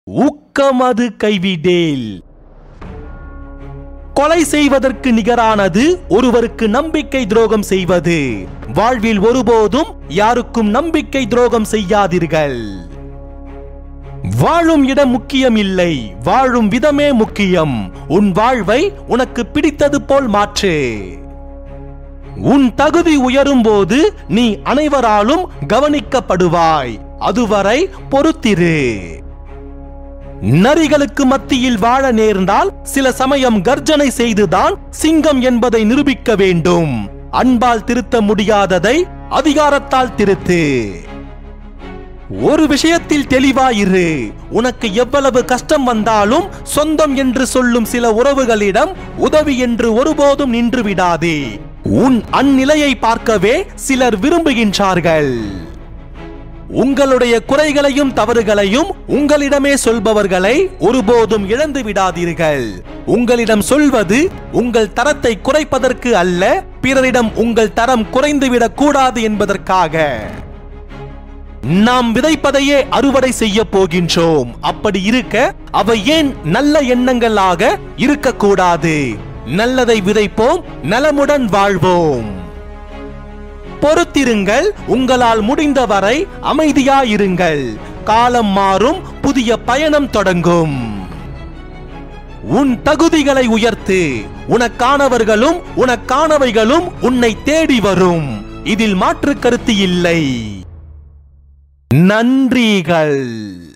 ஊக்கமது கைவிடேல் கொலை செய்வதற்கு நிகரானது ஒருவருக்கு நம்பிக்கை துரோகம் செய்வது வாழ்வில் ஒருபோதும் யாருக்கும் நம்பிக்கை துரோகம் செய்யாதீர்கள் வாழும் இடம் முக்கியம் இல்லை வாழும் விதமே முக்கியம் உன் வாழ்வை உனக்கு பிடித்தது போல் மாற்று உன் தகுதி உயரும் போது நீ அனைவராலும் கவனிக்கப்படுவாய் அதுவரை பொறுத்திரு நரிகளுக்கு மத்தியில் வாழ நேர்ந்தால் சில சமயம் கர்ஜனை செய்துதான் சிங்கம் என்பதை நிரூபிக்க வேண்டும் அன்பால் திருத்த முடியாததை அதிகாரத்தால் திருத்து ஒரு விஷயத்தில் தெளிவாயிரு உனக்கு எவ்வளவு கஷ்டம் வந்தாலும் சொந்தம் என்று சொல்லும் சில உறவுகளிடம் உதவி என்று ஒருபோதும் நின்று விடாதே உன் அந்நிலையை பார்க்கவே சிலர் விரும்புகின்றார்கள் உங்களுடைய குறைகளையும் தவறுகளையும் உங்களிடமே சொல்பவர்களை ஒருபோதும் இழந்து விடாதீர்கள் உங்களிடம் சொல்வது உங்கள் தரத்தை குறைப்பதற்கு அல்ல பிறரிடம் உங்கள் தரம் குறைந்துவிடக் கூடாது என்பதற்காக நாம் விதைப்பதையே அறுவடை செய்ய போகின்றோம் அப்படி இருக்க அவை ஏன் நல்ல எண்ணங்களாக இருக்கக்கூடாது நல்லதை விதைப்போம் நலமுடன் வாழ்வோம் பொறுத்திருங்கள் உங்களால் முடிந்தவரை அமைதியாயிருங்கள் காலம் மாறும் புதிய பயணம் தொடங்கும் உன் தகுதிகளை உயர்த்து உனக்கானவர்களும் உனக்கானவைகளும் உன்னை தேடி வரும் இதில் மாற்று கருத்து இல்லை நன்றிகள்